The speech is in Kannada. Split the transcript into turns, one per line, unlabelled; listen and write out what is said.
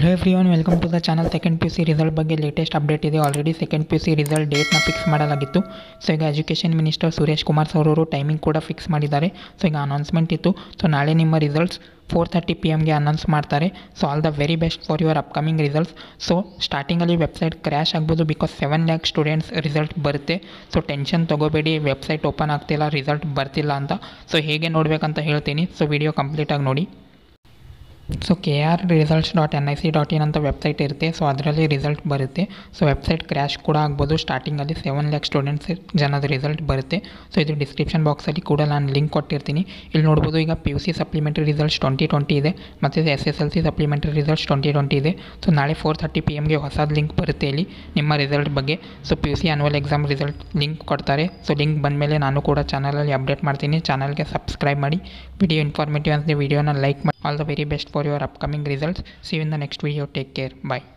hello everyone welcome to the channel second P U C result ಬಗ್ಗೆ ಲೇಟೆಸ್ಟ್ ಅಪ್ಡೇಟ್ ಇದೆ already second P U C result ಡೇಟ್ನ ಫಿಕ್ಸ್ ಮಾಡಲಾಗಿತ್ತು ಸೊ ಈಗ education minister Suresh Kumar sir ಅವರು ಟೈಮಿಂಗ್ ಕೂಡ ಫಿಕ್ಸ್ ಮಾಡಿದ್ದಾರೆ ಸೊ ಈಗ ಅನೌನ್ಸ್ಮೆಂಟ್ ಇತ್ತು ಸೊ ನಾಳೆ ನಿಮ್ಮ ರಿಸಲ್ಟ್ಸ್ ಫೋರ್ ತರ್ಟಿ ಪಿ ಎಮ್ಗೆ ಅನೌನ್ಸ್ ಮಾಡ್ತಾರೆ so all the very best for your upcoming results so ಸ್ಟಾರ್ಟಿಂಗಲ್ಲಿ ವೆಬ್ಸೈಟ್ ಕ್ರ್ಯಾಶ್ ಆಗ್ಬೋದು because seven lakh students result ಬರುತ್ತೆ ಸೊ ಟೆನ್ಷನ್ ತೊಗೋಬೇಡಿ ವೆಬ್ಸೈಟ್ ಓಪನ್ ಆಗ್ತಿಲ್ಲ ರಿಸಲ್ಟ್ ಬರ್ತಿಲ್ಲ ಅಂತ ಸೊ ಹೇಗೆ ನೋಡಬೇಕಂತ ಹೇಳ್ತೀನಿ ಸೊ ವಿಡಿಯೋ ಕಂಪ್ಲೀಟಾಗಿ ನೋಡಿ so K R results dot N I C dot in ಅಂತ ವೆಬ್ಸೈಟ್ ಇರುತ್ತೆ ಸೊ ಅದರಲ್ಲಿ ರಿಸಲ್ಟ್ ಬರುತ್ತೆ ಸೊ ವೆಬ್ಸೈಟ್ ಕ್ರ್ಯಾಶ್ ಕೂಡ ಆಗ್ಬೋದು ಸ್ಟಾರ್ಟಿಂಗಲ್ಲಿ ಸೆವೆನ್ ಲ್ಯಾಕ್ ಸ್ಟೂಡೆಂಟ್ಸ್ ಜನದ ರಿಸಲ್ಟ್ ಬರುತ್ತೆ ಸೊ ಇದು ಡಿಸ್ಕ್ರಿಪ್ಷನ್ ಬಾಕ್ಸಲ್ಲಿ ಕೂಡ ನಾನು ಲಿಂಕ್ ಕೊಟ್ಟಿರ್ತೀನಿ ಇಲ್ಲಿ ನೋಡ್ಬೋದು ಈಗ P U C supplementary results twenty twenty ಇದೆ ಮತ್ತು S S L C supplementary results twenty twenty ಇದೆ ಸೊ ನಾಳೆ ಫೋರ್ ತರ್ಟಿ ಪಿ ಎಮ್ಗೆ ಹೊಸದು ಲಿಂಕ್ ಬರುತ್ತೆ ಇಲ್ಲಿ ನಿಮ್ಮ ರಿಸಲ್ಟ್ ಬಗ್ಗೆ so P U C annual exam result link ಕೊಡ್ತಾರೆ ಸೊ ಲಿಂಕ್ ಬಂದಮೇಲೆ ನಾನು ಕೂಡ ಚಾನಲಲ್ಲಿ ಅಪ್ಡೇಟ್ ಮಾಡ್ತೀನಿ ಚಾನಲ್ಗೆ ಸಬ್ಸ್ಕ್ರೈಬ್ ಮಾಡಿ ವಿಡಿಯೋ ಇನ್ಫಾರ್ಮೇಟಿವ್ ಅಂದರೆ ವಿಡಿಯೋನ ಲೈಕ್ ಮಾಡಿ all the very best for your upcoming results see in the next video take care bye